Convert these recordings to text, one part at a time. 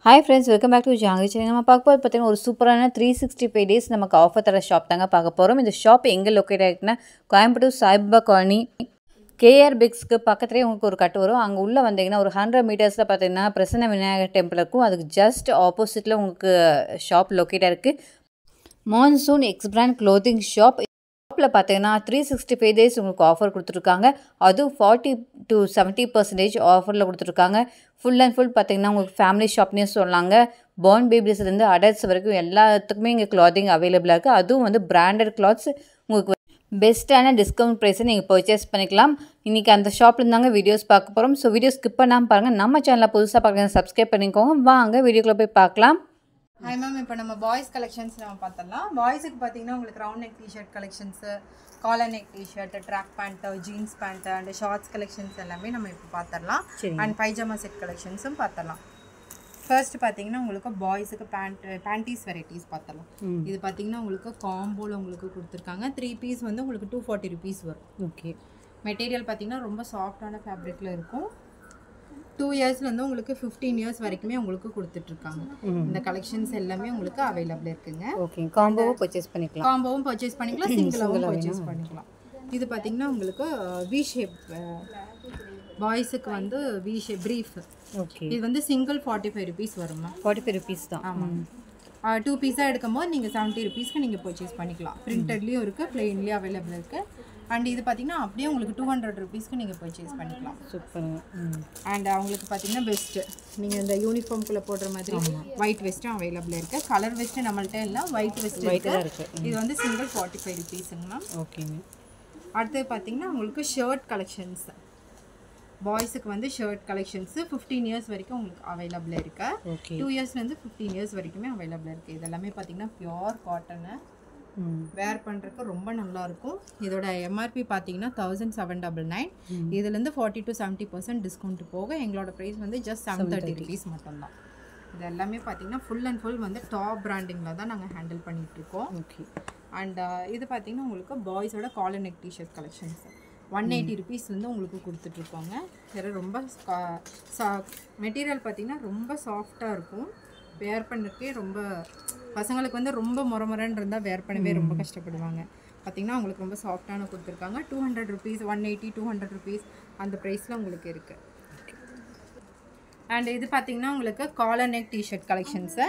Hi friends welcome back to ஜாங்கி channel நம்ம பார்க்க போது பார்த்தீங்கன்னா ஒரு சூப்பரான த்ரீ சிக்ஸ்டி ஃபைவ் டேஸ் நமக்கு ஆஃபர் தர ஷாப் தாங்க பார்க்க போகிறோம் இந்த ஷாப் எங்கே லொக்கேட் ஆகிருக்குன்னா கோயம்புத்தூர் சாய்பாபா காலனி கேஆர் பிக்ஸ்க்கு பக்கத்துலேயே உங்களுக்கு ஒரு கட்டு வரும் அங்கே உள்ளே வந்தீங்கன்னா ஒரு ஹண்ட்ரட் மீட்டர்ஸில் பார்த்தீங்கன்னா பிரசன்ன விநாயகர் டெம்பிள் இருக்கும் அதுக்கு ஜஸ்ட் ஆப்போசிட்டில் உங்களுக்கு ஷாப் லொக்கேட்டாக இருக்குது Monsoon X brand clothing shop ஷாப்பில் பார்த்தீங்கன்னா த்ரீ சிக்ஸ்டி ஃபைவ் டேஸ் உங்களுக்கு ஆஃபர் கொடுத்துருக்காங்க அதுவும் ஃபார்ட்டி டு செவன்ட்டி பர்சன்டேஜ் ஆஃபரில் கொடுத்துருக்காங்க ஃபுல் அண்ட் ஃபுல் பார்த்தீங்கன்னா உங்களுக்கு ஃபேமிலி ஷாப்னே சொல்லாங்க பார்ன் பேபிஸ்லேருந்து அடல்ட்ஸ் வரைக்கும் எல்லாத்துக்குமே இங்கே கிளாத்திங் அவைலபிளாக இருக்குது அதுவும் வந்து பிராண்டட் கிளாத்ஸ் உங்களுக்கு பெஸ்ட்டான டிஸ்கவுண்ட் ப்ரைஸை நீங்கள் பர்ச்சேஸ் பண்ணிக்கலாம் இன்றைக்கி அந்த ஷாப்ல தாங்க வீடியோஸ் பார்க்க போகிறோம் ஸோ வீடியோ ஸ்கிப் பண்ணாமல் பாருங்கள் நம்ம சேனலில் புதுசாக பார்க்குறது சப்ஸ்கிரைப் பண்ணிக்கோங்க வாங்க வீடியோக்குள்ளே போய் பார்க்கலாம் ஹாய் மேம் இப்போ நம்ம பாய்ஸ் கலெக்ஷன்ஸ் நம்ம பார்த்தலாம் பாய்ஸுக்கு பார்த்தீங்கன்னா உங்களுக்கு round neck T shirt collections collar neck T shirt track pant jeans pant and shorts collections எல்லாமே நம்ம இப்போ பார்த்துடலாம் சரிங்க. அண்ட் பைஜாமா செட் கலெக்ஷன்ஸும் பார்த்துடலாம் ஃபர்ஸ்ட் பார்த்தீங்கன்னா உங்களுக்கு பாய்ஸுக்கு பேண்ட் பேண்டீஸ் வெரைட்டிஸ் பார்த்துடலாம் இது பார்த்தீங்கன்னா உங்களுக்கு காம்போவில் உங்களுக்கு கொடுத்துருக்காங்க த்ரீ பீஸ் வந்து உங்களுக்கு டூ ஃபார்ட்டி ருபீஸ் வரும் ஓகே மெட்டீரியல் பார்த்தீங்கன்னா ரொம்ப சாஃப்டான ஃபேப்ரிக்கில் இருக்கும் டூ இயர்ஸ்லேருந்து உங்களுக்கு ஃபிஃப்டீன் இயர்ஸ் வரைக்குமே உங்களுக்கு கொடுத்துட்ருக்காங்க இந்த கலெக்ஷன்ஸ் எல்லாமே உங்களுக்கு அவைலபிள் இருக்குங்க ஓகே காம்போவை பர்ச்சேஸ் பண்ணிக்கலாம் காம்போவும் பர்ச்சேஸ் பண்ணிக்கலாம் சிங்கிளாகவும் பர்ச்சேஸ் பண்ணிக்கலாம் இது பார்த்தீங்கன்னா உங்களுக்கு வி ஷேப் பாய்ஸுக்கு வந்து வி ஷேப் ப்ரீஃப் ஓகே இது வந்து சிங்கிள் ஃபார்ட்டி ஃபைவ் ருபீஸ் வருமா ஃபார்ட்டி ஃபைவ் ருபீஸ் தான் ஆமாம் டூ பீஸாக எடுக்கும்போது நீங்கள் செவன்ட்டி ருபீஸ்க்கு நீங்கள் பர்ச்சேஸ் பண்ணிக்கலாம் பிரிண்டட்லேயும் இருக்குது பிளெயின்லேயும் அவைலபிள் இருக்குது அண்ட் இது பார்த்தீங்கன்னா அப்படியே உங்களுக்கு டூ ஹண்ட்ரட் ருபீஸ்க்கு நீங்கள் பர்ச்சேஸ் பண்ணிக்கலாம் சூப்பருங்க ம் அண்ட் அவங்களுக்கு பார்த்தீங்கன்னா பெஸ்ட்டு நீங்கள் இந்த யூனிஃபார்ம்குள்ளே போடுற மாதிரி ஒயிட் வெஸ்ட்டும் அவைலபிள் இருக்குது கலர் வெஸ்ட்டு நம்மள்ட்ட இல்லை ஒயிட் வெஸ்ட் தான் இருக்குது இருக்குது இது வந்து சிங்கிள் ஃபார்ட்டி ஃபைவ் ருபீஸுங்கண்ணா ஓகேங்க அடுத்தது பார்த்தீங்கன்னா உங்களுக்கு ஷர்ட் கலெக்ஷன்ஸ் பாய்ஸுக்கு வந்து ஷர்ட் கலெக்ஷன்ஸு ஃபிஃப்டீன் இயர்ஸ் வரைக்கும் உங்களுக்கு அவைலபிள் இருக்கு ஓகே டூ இயர்ஸ்லேருந்து ஃபிஃப்டீன் இயர்ஸ் வரைக்குமே அவைலபிள் இருக்குது இதெல்லாமே பார்த்தீங்கன்னா பியோர் காட்டனு ம் வேர் பண்ணுறதுக்கு ரொம்ப நல்லா இருக்கும் இதோட எம்ஆர்பி பார்த்தீங்கன்னா தௌசண்ட் செவன் டபுள் நைன் இதுலேருந்து forty to seventy percent discount போக எங்களோட ப்ரைஸ் வந்து ஜஸ்ட் செவன் தேர்ட்டி ருபீஸ் மட்டும்தான் இது எல்லாமே பார்த்தீங்கன்னா ஃபுல் அண்ட் ஃபுல் வந்து டாப் பிராண்டிங்கில் தான் நாங்கள் ஹேண்டில் பண்ணிகிட்ருக்கோம் ஓகே அண்ட் இது பார்த்தீங்கன்னா உங்களுக்கு பாய்ஸோட collar neck T shirt collections one eighty ருபீஸ்லேருந்து உங்களுக்கு கொடுத்துட்ருக்கோங்க வேறு ரொம்ப மெட்டீரியல் பார்த்தீங்கன்னா ரொம்ப சாஃப்டாக இருக்கும் வேர் பண்ணுறதுக்கே ரொம்ப பசங்களுக்கு வந்து ரொம்ப முறமுறன்னு இருந்தால் வேர் பண்ணவே ரொம்ப கஷ்டப்படுவாங்க பார்த்தீங்கன்னா உங்களுக்கு ரொம்ப சாஃப்டான கொடுத்துருக்காங்க two hundred rupees one eighty two hundred rupees அந்த ப்ரைஸில் உங்களுக்கு இருக்குது அண்ட் இது பார்த்தீங்கன்னா உங்களுக்கு காலர் நெக் டிஷர்ட் கலெக்ஷன்ஸு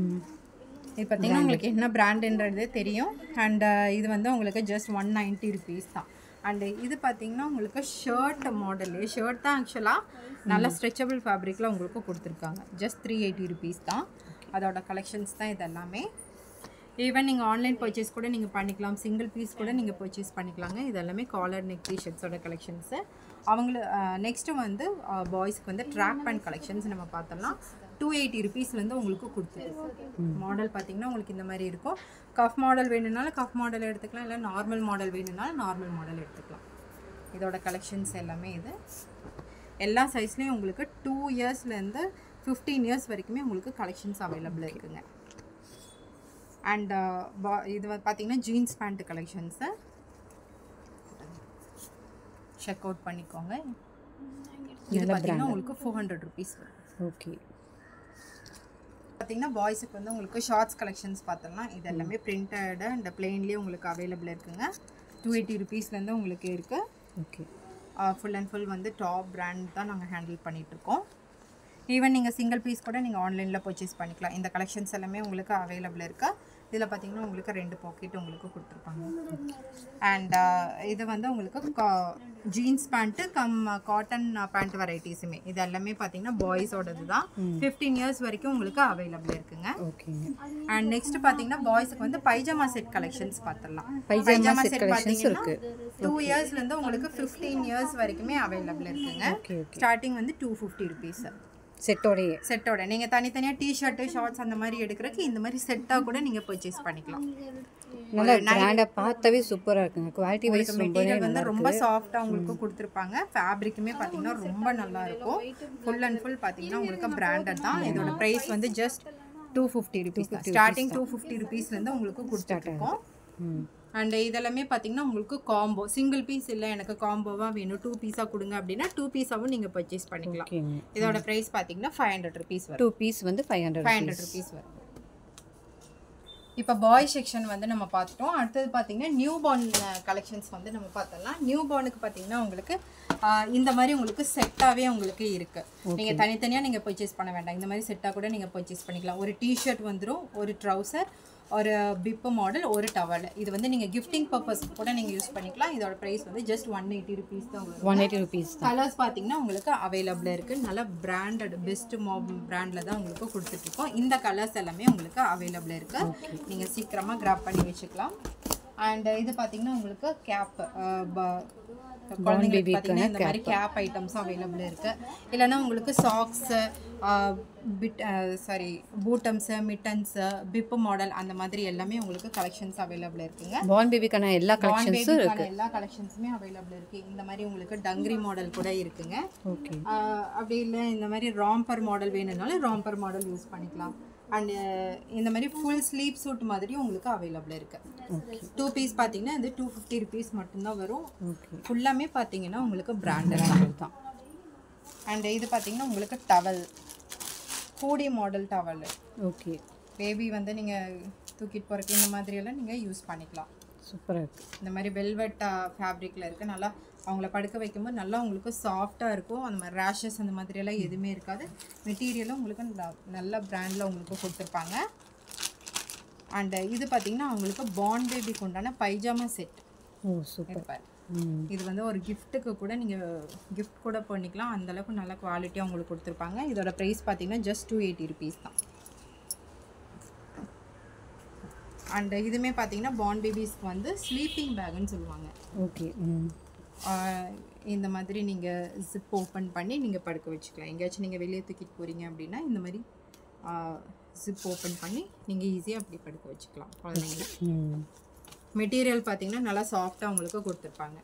இது பார்த்தீங்கன்னா உங்களுக்கு என்ன பிராண்டுன்றது தெரியும் அண்ட் இது வந்து உங்களுக்கு ஜஸ்ட் ஒன் நைன்ட்டி ருபீஸ் தான் அண்டு இது பார்த்தீங்கன்னா உங்களுக்கு ஷர்ட் மாடலு ஷர்ட் தான் ஆக்சுவலாக நல்ல ஸ்ட்ரெச்சபிள் ஃபேப்ரிக்கில் உங்களுக்கு கொடுத்துருக்காங்க ஜஸ்ட் த்ரீ எயிட்டி ருபீஸ் தான் அதோட கலெக்ஷன்ஸ் தான் இது எல்லாமே ஈவன் நீங்கள் ஆன்லைன் பர்ச்சேஸ் கூட நீங்கள் பண்ணிக்கலாம் சிங்கிள் பீஸ் கூட நீங்கள் பர்ச்சேஸ் பண்ணிக்கலாங்க இது எல்லாமே காலர் நெக் டிஷர்ட்ஸோட கலெக்ஷன்ஸு அவங்கள நெக்ஸ்ட்டு வந்து பாய்ஸ்க்கு வந்து ட்ராக் பேண்ட் கலெக்ஷன்ஸ் நம்ம பார்த்தோம்னா டூ எயிட்டி ருபீஸ்லேருந்து உங்களுக்கு கொடுத்துருக்கு மாடல் பார்த்தீங்கன்னா உங்களுக்கு இந்த மாதிரி இருக்கும் கஃப் மாடல் வேணும்னாலும் கஃப் மாடல் எடுத்துக்கலாம் இல்லை நார்மல் மாடல் வேணும்னாலும் நார்மல் மாடல் எடுத்துக்கலாம் இதோட கலெக்ஷன்ஸ் எல்லாமே இது எல்லா சைஸ்லேயும் உங்களுக்கு டூ இயர்ஸ்லேருந்து ஃபிஃப்டீன் இயர்ஸ் வரைக்குமே உங்களுக்கு கலெக்ஷன்ஸ் அவைலபிள் இருக்குங்க அண்ட் இது வந்து பார்த்தீங்கன்னா jeans pant collections check out பண்ணிக்கோங்க இது பார்த்தீங்கன்னா உங்களுக்கு ஃபோர் ஹண்ட்ரட் ருபீஸ் வரும் ஓகே பார்த்தீங்கன்னா பாய்ஸுக்கு வந்து உங்களுக்கு ஷார்ட்ஸ் கலெக்ஷன்ஸ் பார்த்தோம்னா இது எல்லாமே பிரிண்டடு அண்ட் பிளெயின்லேயே உங்களுக்கு அவைலபிள் இருக்குங்க டூ எயிட்டி ருபீஸ்லேருந்து உங்களுக்கு இருக்குது ஓகே ஃபுல் அண்ட் ஃபுல் வந்து டாப் பிராண்ட் தான் நாங்கள் ஹேண்டில் பண்ணிகிட்ருக்கோம் ஈவன் நீங்கள் சிங்கிள் பீஸ் கூட நீங்கள் ஆன்லைனில் பர்ச்சேஸ் பண்ணிக்கலாம் இந்த கலெக்ஷன்ஸ் எல்லாமே உங்களுக்கு அவைலபிள் இருக்குது இதில் பார்த்தீங்கன்னா உங்களுக்கு ரெண்டு பாக்கெட் உங்களுக்கு கொடுத்துருப்பாங்க அண்ட் இது வந்து உங்களுக்கு jeans pant cum cotton pant வெரைட்டிஸுமே இது எல்லாமே பார்த்தீங்கன்னா பாய்ஸோடது தான் ஃபிஃப்டீன் இயர்ஸ் வரைக்கும் உங்களுக்கு அவைலபிள் இருக்குங்க ஓகேங்க அண்ட் நெக்ஸ்ட் பார்த்தீங்கன்னா பாய்ஸுக்கு வந்து பைஜாமா செட் கலெக்ஷன்ஸ் பார்த்துடலாம் பைஜாமா set collections பார்த்தீங்கன்னா டூ இயர்ஸ்லேருந்து உங்களுக்கு ஃபிஃப்டீன் இயர்ஸ் வரைக்குமே அவைலபிள் இருக்குங்க ஓகே ஓகே ஸ்டார்டிங் வந்து டூ ஃபிஃப்டி ருபீஸ் செட்டோடையே செட்டோட நீங்கள் தனித்தனியாக டிஷர்ட்டு ஷார்ட்ஸ் அந்த மாதிரி எடுக்கிறதுக்கு இந்த மாதிரி செட்டாக கூட நீங்கள் பர்ச்சேஸ் பண்ணிக்கலாம் நல்லா பிராண்டாக பார்த்தாவே சூப்பராக இருக்குங்க குவாலிட்டி வைஸ் ரொம்பவே மெட்டீரியல் வந்து நல்லா ரொம்ப சாஃப்டாக உங்களுக்கு கொடுத்துருப்பாங்க ஃபேப்ரிக்குமே பார்த்தீங்கன்னா ரொம்ப நல்லா இருக்கும் ஃபுல் அண்ட் ஃபுல் பார்த்தீங்கன்னா உங்களுக்கு பிராண்டட் தான் இதோட ப்ரைஸ் வந்து just two fifty rupees starting two fifty ருபீஸ்லேருந்து உங்களுக்கு கொடுத்துட்ருக்கோம் ம் அண்ட் இதெல்லாமே பார்த்தீங்கன்னா உங்களுக்கு காம்போ சிங்கிள் பீஸ் இல்லை எனக்கு காம்போவாக வேணும் டூ பீஸாக கொடுங்க அப்படின்னா டூ பீஸாகவும் நீங்கள் பர்ச்சேஸ் பண்ணிக்கலாம் ஓகேங்க இதோட ப்ரைஸ் பார்த்தீங்கன்னா ஃபைவ் ஹண்ட்ரட் ருபீஸ் வரும் டூ பீஸ் வந்து five hundred five hundred rupees வரும் இப்போ பாய் செக்ஷன் வந்து நம்ம பார்த்துட்டோம் அடுத்தது பார்த்தீங்கன்னா நியூ பார்ன் கலெக்ஷன்ஸ் வந்து நம்ம பார்த்தோம்னா நியூ பார்னுக்கு பார்த்தீங்கன்னா உங்களுக்கு ஆஹ், இந்த மாதிரி உங்களுக்கு செட்டாகவே உங்களுக்கு இருக்குது நீங்கள் தனித்தனியாக நீங்கள் பர்ச்சேஸ் பண்ண வேண்டாம் இந்த மாதிரி செட்டாக கூட நீங்கள் பர்ச்சேஸ் பண்ணிக்கலாம் ஒரு டிஷர்ட் வந்துடும் ஒரு ட்ரௌசர் ஒரு பிப்பு மாடல் ஒரு டவல் இது வந்து நீங்கள் கிஃப்டிங் பர்பஸ்க்கு கூட நீங்கள் யூஸ் பண்ணிக்கலாம் இதோட ப்ரைஸ் வந்து ஜஸ்ட் ஒன் எயிட்டி ருபீஸ் தான் வரும் ஒன் எயிட்டி ருபீஸ் தான் கலர்ஸ் பார்த்தீங்கன்னா உங்களுக்கு அவைலபிளாக இருக்குது நல்ல பிராண்டட் பெஸ்ட் மாப் பிராண்டில் தான் உங்களுக்கு கொடுத்துட்ருக்கோம் இந்த கலர்ஸ் எல்லாமே உங்களுக்கு அவைலபிளாக இருக்குது நீங்கள் சீக்கிரமாக கிராப் பண்ணி வச்சுக்கலாம் அண்ட் இது பார்த்தீங்கன்னா உங்களுக்கு கேப் குழந்தைங்களுக்கு பார்த்தீங்கன்னா இந்த மாதிரி கேப் ஐட்டம்ஸும் அவைலபிள் இருக்குது இல்லைன்னா உங்களுக்கு socks bit sorry bottoms mittens bib model அந்த மாதிரி எல்லாமே உங்களுக்கு கலெக்ஷன்ஸ் அவைலபிள் இருக்குங்க பான் பேபிக்கான எல்லா Born கலெக்ஷன்ஸும் baby க்கான எல்லா கலெக்ஷன்ஸுமே அவைலபிள் இருக்கு இந்த மாதிரி உங்களுக்கு டங்கிரி மாடல் கூட இருக்குங்க ஓகே ஆஹ் அப்படி இல்லை இந்த மாதிரி ராம்பர் மாடல் வேணும்னாலும் ராம்பர் மாடல் யூஸ் பண்ணிக்கலாம் அண்டு இந்த மாதிரி ஃபுல் ஸ்லீப் சூட் மாதிரி உங்களுக்கு அவைலபிள் இருக்கு டூ பீஸ் பார்த்தீங்கன்னா இது டூ ஃபிஃப்டி ருபீஸ் மட்டும்தான் வரும் ஓகே ஃபுல்லாமே பார்த்தீங்கன்னா உங்களுக்கு பிராண்டட் தான் தான் அண்ட் இது பார்த்தீங்கன்னா உங்களுக்கு டவல் கூடி மாடல் டவல் ஓகே பேபி வந்து நீங்கள் தூக்கிட்டு போகிறக்கு இந்த மாதிரியெல்லாம் நீங்கள் யூஸ் பண்ணிக்கலாம் சூப்பராக இருக்குது இந்த மாதிரி வெல்வெட் ஃபேப்ரிக்கில் இருக்குது நல்லா அவங்கள படுக்க வைக்கும்போது நல்லா உங்களுக்கு சாஃப்டாக இருக்கும் அந்த மாதிரி ரேஷஸ் அந்த மாதிரியெல்லாம் எதுவுமே இருக்காது மெட்டீரியலும் உங்களுக்கு ந- நல்ல பிராண்டில் உங்களுக்கு கொடுத்துருப்பாங்க அண்டு இது பார்த்தீங்கன்னா அவங்களுக்கு பாண்ட் பேபிக்கு உண்டான பைஜாமா செட் ஓ சூப்பர் இருப்பார் ம் இது வந்து ஒரு கிஃப்ட்டுக்கு கூட நீங்கள் கிஃப்ட் கூட பண்ணிக்கலாம் அந்த அளவுக்கு நல்ல குவாலிட்டியாக உங்களுக்கு கொடுத்துருப்பாங்க இதோட ப்ரைஸ் பார்த்தீங்கன்னா ஜஸ்ட் டூ எயிட்டி ருபீஸ் தான் அண்ட் இதுவுமே பார்த்தீங்கன்னா பாண்ட் பேபிஸ்க்கு வந்து ஸ்லீப்பிங் பேக்குன்னு சொல்லுவாங்க ஓகே ம் ஆஹ் இந்த மாதிரி நீங்கள் ஜிப் ஓப்பன் பண்ணி நீங்கள் படுக்க வச்சுக்கலாம் எங்கேயாச்சும் நீங்கள் வெளியே தூக்கிட்டு போகிறீங்க அப்படின்னா இந்த மாதிரி ஜிப் ஓப்பன் பண்ணி நீங்கள் ஈஸியாக அப்படி படுக்க வச்சுக்கலாம் குழந்தைங்க ம் மெட்டீரியல் பார்த்தீங்கன்னா நல்லா சாஃப்டாக உங்களுக்கு கொடுத்துருப்பாங்க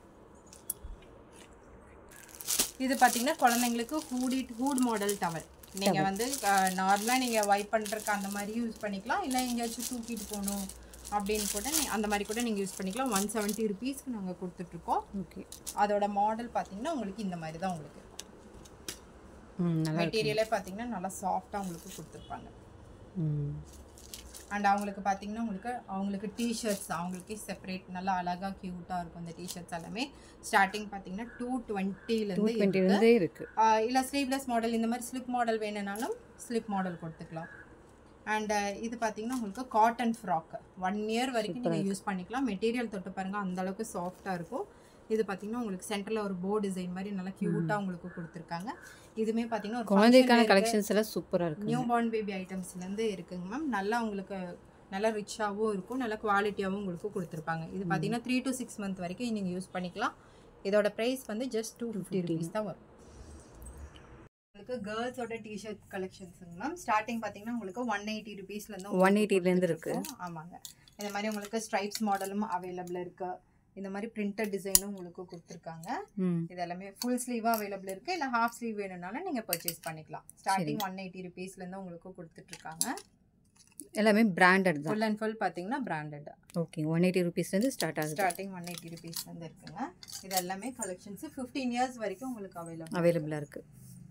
இது பார்த்தீங்கன்னா குழந்தைங்களுக்கு ஹூடி ஹூட் மாடல் டவல் நீங்கள் வந்து நார்மலாக நீங்கள் வைப் பண்ணுறதுக்கு அந்த மாதிரி யூஸ் பண்ணிக்கலாம் இல்லை எங்கேயாச்சும் தூக்கிட்டு போகணும் அப்படின்னு கூட நீ அந்த மாதிரி கூட நீங்கள் யூஸ் பண்ணிக்கலாம் ஒன் செவன்ட்டி ருபீஸ்க்கு நாங்கள் கொடுத்துட்ருக்கோம் ஓகே அதோட மாடல் பார்த்தீங்கன்னா உங்களுக்கு இந்த மாதிரி தான் உங்களுக்கு இருக்கும் ம் நல்லா மெட்டீரியலே பார்த்தீங்கன்னா நல்லா சாஃப்டாக உங்களுக்கு கொடுத்துருப்பாங்க ம் அண்ட் அவங்களுக்கு பார்த்தீங்கன்னா உங்களுக்கு அவங்களுக்கு டிஷர்ட்ஸ் அவங்களுக்கே செப்பரேட் நல்லா அழகாக க்யூட்டாக இருக்கும் இந்த டிஷர்ட்ஸ் எல்லாமே ஸ்டார்டிங் பார்த்தீங்கன்னா டூ டுவெண்ட்டிலேருந்து டுவெண்ட்டிலேருந்தே இருக்குது இல்லை ஸ்லீவ்லெஸ் மாடல் இந்த மாதிரி ஸ்லிப் மாடல் வேணும்னாலும் ஸ்லிப் மாடல் கொடுத்துக்கலாம் அண்ட் இது பார்த்தீங்கன்னா உங்களுக்கு காட்டன் ஃப்ராக் ஒன் இயர் வரைக்கும் நீங்கள் யூஸ் பண்ணிக்கலாம் மெட்டீரியல் தொட்டு பாருங்கள் அந்த அளவுக்கு சாஃப்டாக இருக்கும் இது பார்த்தீங்கன்னா உங்களுக்கு சென்டரில் ஒரு போ டிசைன் மாதிரி நல்லா க்யூட்டாக உங்களுக்கு கொடுத்துருக்காங்க இதுவுமே பார்த்தீங்கன்னா ஒரு குழந்தைக்கான கலெக்ஷன்ஸ் எல்லாம் சூப்பராக இருக்குது நியூ பார்ன் பேபி ஐட்டம்ஸ்லேருந்து இருக்குங்க மேம் நல்லா உங்களுக்கு நல்லா ரிச்சாகவும் இருக்கும் நல்லா குவாலிட்டியாகவும் உங்களுக்கு கொடுத்துருப்பாங்க இது பார்த்தீங்கன்னா த்ரீ to சிக்ஸ் மந்த் வரைக்கும் நீங்கள் யூஸ் பண்ணிக்கலாம் இதோட ப்ரைஸ் வந்து ஜஸ்ட் டூ ஃபிஃப்டி ருபீஸ் தான் வரும் உங்களுக்கு கேர்ள்ஸோட டிஷர்ட் கலெக்ஷன்ஸுங்க மேம் ஸ்டார்டிங் பார்த்தீங்கன்னா உங்களுக்கு ஒன் எயிட்டி ருபீஸ்லேருந்து 180 ல இருந்து இருக்கு. ஆமாங்க இந்த மாதிரி உங்களுக்கு ஸ்ட்ரைப்ஸ் மாடலும் அவைலபிள் இருக்கு இந்த மாதிரி பிரிண்டட் டிசைனும் உங்களுக்கு கொடுத்துருக்காங்க ம் இது எல்லாமே ஃபுல் ஸ்லீவாக அவைலபிள் இருக்குது இல்லை ஹாஃப் ஸ்லீவ் வேணும்னாலும் நீங்கள் பர்ச்சேஸ் பண்ணிக்கலாம் ஸ்டார்டிங் ஒன் எயிட்டி ருபீஸ்லேருந்து உங்களுக்கு கொடுத்துட்ருக்காங்க எல்லாமே பிராண்டட் தான் ஃபுல் அண்ட் ஃபுல் பார்த்தீங்கன்னா பிராண்டட் ஓகே ஒன் எயிட்டி ருபீஸ்லேருந்து ஸ்டார்ட் ஆகுது ஸ்டார்டிங் ஒன் எயிட்டி ருபீஸ்லேருந்து இருக்குங்க இது எல்லாமே கலெக்ஷன்ஸ் ஃபிஃப்டீன் இயர்ஸ் வரைக்கும் உங்களுக்கு அவைலபிள் அவைலபிளாக இருக்குது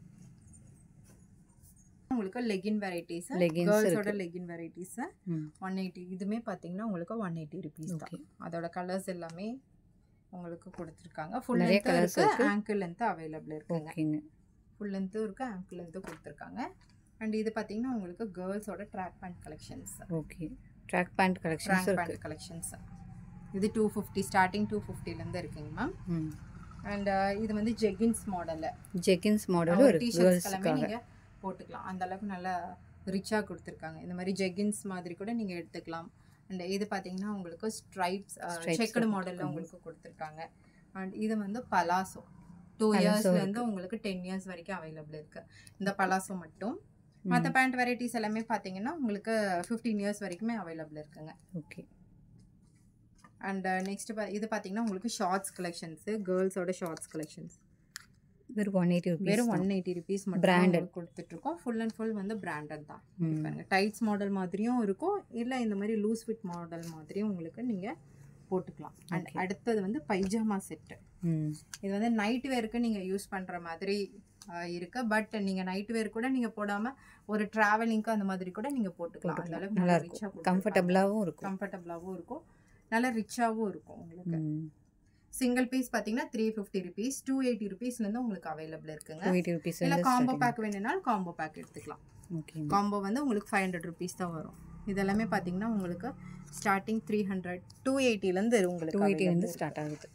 உங்களுக்கு லெகின் வெரைட்டிஸ் Leggings கேர்ள்ஸோட லெகின் வெரைட்டிஸ் ம் ஒன் எயிட்டி இதுமே பார்த்தீங்கன்னா உங்களுக்கு ஒன் எயிட்டி ருபீஸ் தான் ஓகே அதோட கலர்ஸ் எல்லாமே உங்களுக்கு கொடுத்துருக்காங்க ஃபுல் நிறைய லென்த் colours இருக்கு ஆங்கிள் லென்த் அவைலபிள் இருக்குங்க ஓகேங்க ஃபுல் லென்த்தும் இருக்குது ஆங்கிள் லென்த்தும் கொடுத்துருக்காங்க அண்ட் இது பார்த்தீங்கன்னா உங்களுக்கு கேர்ள்ஸோட track pant collections okay track pant collections track இருக்குது பேண்ட் கலெக்ஷன்ஸ் இது டூ ஃபிஃப்டி ஸ்டார்டிங் டூ ஃபிஃப்டிலேருந்து இருக்குங்க மேம் ம் அண்ட் இது வந்து ஜெகின்ஸ் மாடலில் ஜெகின்ஸ் மாடலும் இருக்குது டிஷர்ட்ஸ் எல்லாமே கேர்ள்ஸுக்காக நீங்கள் போட்டுக்கலாம் அந்த அளவுக்கு நல்லா ரிச்சாக கொடுத்துருக்காங்க இந்த மாதிரி ஜெகின்ஸ் மாதிரி கூட நீங்கள் எடுத்துக்கலாம் அண்ட் இது பார்த்தீங்கன்னா உங்களுக்கு ஸ்ட்ரைப்ஸ் செக்குடு மாடலில் உங்களுக்கு கொடுத்துருக்காங்க அண்ட் இது வந்து பலாசோ டூ இயர்ஸ்லேருந்து உங்களுக்கு டென் இயர்ஸ் வரைக்கும் அவைலபிள் இருக்குது இந்த பலாசோ மட்டும் மற்ற பேண்ட் வெரைட்டிஸ் எல்லாமே பார்த்தீங்கன்னா உங்களுக்கு ஃபிஃப்டீன் இயர்ஸ் வரைக்குமே அவைலபிள் இருக்குங்க ஓகே அண்ட் நெக்ஸ்ட் இது பார்த்தீங்கன்னா உங்களுக்கு ஷார்ட்ஸ் கலெக்ஷன்ஸு கேர்ள்ஸோட ஷார்ட்ஸ் கலெக்ஷன்ஸ் வெறும் ஒன் எயிட்டி ருபீஸ் வெறும் ஒன் எயிட்டி ருபீஸ் மட்டும் Branded. கொடுத்துட்டு இருக்கோம் ஃபுல் அண்ட் ஃபுல் வந்து பிராண்டட் தான் இங்க பாருங்க டைட்ஸ் மாடல் மாதிரியும் இருக்கும் இல்லை இந்த மாதிரி லூஸ் ஃபிட் மாடல் மாதிரியும் உங்களுக்கு நீங்கள் போட்டுக்கலாம் அண்ட் அடுத்தது வந்து பைஜாமா செட்டு ம் இது வந்து நைட் வேருக்கு நீங்கள் யூஸ் பண்ணுற மாதிரி ஆஹ், இருக்கு பட் நீங்கள் நைட் வேர் கூட நீங்கள் போடாமல் ஒரு ட்ராவலிங்க்கு அந்த மாதிரி கூட நீங்கள் போட்டுக்கலாம் அந்த அளவுக்கு நல்லா நல்லா ரிச்சாக இருக்கும் கம்ஃபர்டபுளாகவும் இருக்கும் கம்ஃபர்டபுளாகவும் இருக்கும் நல்லா ரிச்சாகவும் இருக்கும் உங்களுக்கு ம் சிங்கிள் பீஸ் பார்த்தீங்கன்னா three fifty rupees two eighty ருபீஸ்லேருந்து உங்களுக்கு அவைலபிள் இருக்குங்க டூ எயிட்டி ருபீஸ் இல்லை காம்போ பேக் வேணும்னாலும் காம்போ பேக் எடுத்துக்கலாம் ஓகே காம்போ வந்து உங்களுக்கு ஃபைவ் ஹண்ட்ரட் ருபீஸ் தான் வரும் இதெல்லாமே பார்த்தீங்கன்னா உங்களுக்கு ஸ்டார்டிங் த்ரீ ஹண்ட்ரட் டூ எயிட்டிலேருந்து டூ உங்களுக்கு எயிட்டிலேருந்து ஸ்டார்ட் ஆகுது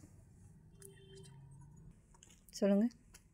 சொல்லுங்கள்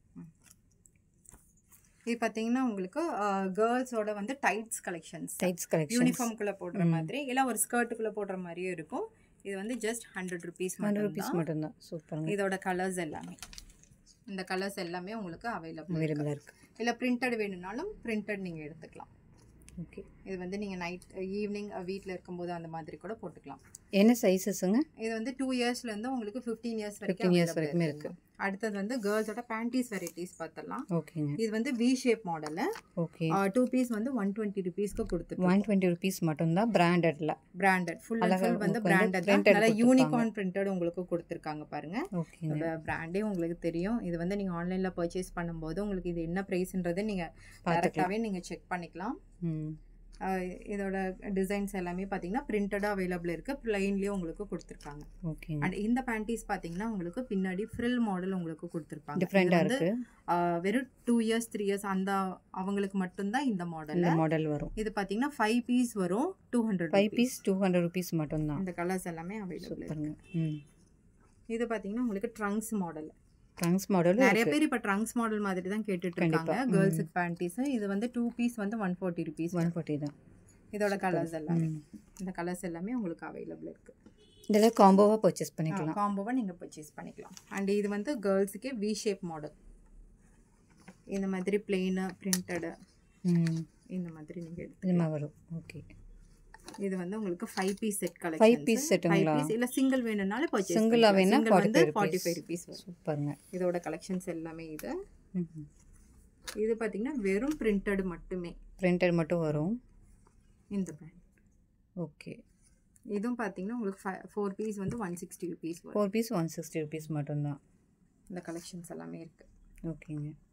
இது பார்த்தீங்கன்னா உங்களுக்கு கேர்ள்ஸோட வந்து டைட்ஸ் கலெக்ஷன்ஸ் டைட்ஸ் கலெக்ஷன் யூனிஃபார்ம்குள்ளே போடுற மாதிரி இல்லை ஒரு ஸ்கர்ட்டுக்குள்ளே போடுற மாதிரியும் இருக்கும் இது வந்து just hundred rupees hundred rupees மட்டும்தான் சூப்பருங்க இதோட கலர்ஸ் எல்லாமே இந்த கலர்ஸ் எல்லாமே உங்களுக்கு அவைலபிள் அவைலபிளாக இருக்குது இல்லை பிரிண்டட் வேணும்னாலும் பிரிண்டட் நீங்கள் எடுத்துக்கலாம் ஓகே இது வந்து நீங்கள் நைட் ஈவினிங் வீட்டில் இருக்கும்போது அந்த மாதிரி கூட போட்டுக்கலாம் என்ன சைஸஸுங்க இது வந்து டூ இயர்ஸ்லேருந்து உங்களுக்கு ஃபிஃப்டீன் இயர்ஸ் வரைக்கும் ஃபிஃப்டீன் இயர்ஸ் available வரைக்குமே இருக்குங்க. இருக்குது அடுத்தது வந்து கேர்ள்ஸோட பேண்டீஸ் வெரைட்டிஸ் பார்த்தலாம் ஓகேங்க இது வந்து V shape model okay two piece வந்து ஒன் டுவெண்ட்டி ருபீஸ்க்கு கொடுத்துருக்கோம் ஒன் டுவெண்ட்டி ருபீஸ் மட்டும்தான் பிராண்டடில் பிராண்டட் ஃபுல் அண்ட் ஃபுல் வந்து உங்களுக்கு வந்து பிராண்டட் தான் printed நல்லா யூனிகார்ன் பிரிண்டட் உங்களுக்கு கொடுத்துருக்காங்க பாருங்க ஓகேங்க இதோட பிராண்டே உங்களுக்கு தெரியும் இது வந்து நீங்கள் ஆன்லைனில் பர்ச்சேஸ் பண்ணும்போது உங்களுக்கு இது என்ன ப்ரைஸ்ன்றதை நீங்கள் டேரெக்டாகவே நீங்கள் செக் பண்ணிக்கலாம் ம் ஆஹ் இதோட டிசைன்ஸ் எல்லாமே பார்த்தீங்கன்னா பிரிண்டடாக அவைலபிள் இருக்குது ப்ளைன்லேயும் உங்களுக்கு கொடுத்துருக்காங்க ஓகேங்க அண்ட் இந்த பேண்டீஸ் பார்த்தீங்கன்னா உங்களுக்கு பின்னாடி ஃப்ரில் மாடல் உங்களுக்கு கொடுத்துருப்பாங்க டிஃப்ரெண்ட்டாக இது வந்து, இருக்குது ஆஹ் வெறும் டூ இயர்ஸ் த்ரீ இயர்ஸ் அந்த அவங்களுக்கு மட்டும்தான் இந்த மாடல் இந்த மாடல் வரும் இது பார்த்தீங்கன்னா ஃபைவ் பீஸ் வரும் two hundred five piece two hundred rupees மட்டும்தான் இந்த கலர்ஸ் எல்லாமே அவைலபிள் பாருங்க ம் இது பார்த்தீங்கன்னா உங்களுக்கு ட்ரங்க்ஸ் மாடல் ட்ரங்க்ஸ் மாடலும் நிறைய பேர் இப்போ ட்ரங்க்ஸ் மாடல் மாதிரி தான் கேட்டுட்டு இருக்காங்க கேர்ள்ஸுக்கு பேண்டீஸ் இது வந்து டூ பீஸ் வந்து one forty rupees one forty தான் இதோட கலர்ஸ் எல்லாமே இந்த கலர்ஸ் எல்லாமே உங்களுக்கு அவைலபிள் இருக்கு இதெல்லாம் காம்போவாக பர்ச்சேஸ் பண்ணிக்கலாம் காம்போவை நீங்கள் பர்ச்சேஸ் பண்ணிக்கலாம் அண்ட் இது வந்து கேர்ள்ஸுக்கே வி ஷேப் மாடல் இந்த மாதிரி பிளெயின் பிரிண்டடு ம் இந்த மாதிரி நீங்கள் எடுத்து இது மாதிரி வரும் ஓகே இது வந்து உங்களுக்கு five piece set five collection piece செட்டுங்களா பீஸ் இல்ல சிங்கிள் வேணும்னாலும் பர்ச்சேஸ் Single-ஆ வேணா சிங்கிள் வந்து 45 ஃபார்ட்டி ஃபைவ் ருபீஸ் வரும் சூப்பருங்க இதோட கலெக்ஷன்ஸ் எல்லாமே இது ம் இது பார்த்தீங்கன்னா வெறும் பிரிண்டட் மட்டுமே பிரிண்டட் மட்டும் வரும் இந்த பிராண்ட் ஓகே இதுவும் பார்த்தீங்கன்னா உங்களுக்கு ஃபோர் பீஸ் வந்து ஒன் சிக்ஸ்டி ருபீஸ் வரும் four piece one sixty rupees மட்டும்தான் இந்த கலெக்ஷன்ஸ் எல்லாமே இருக்கு ஓகேங்க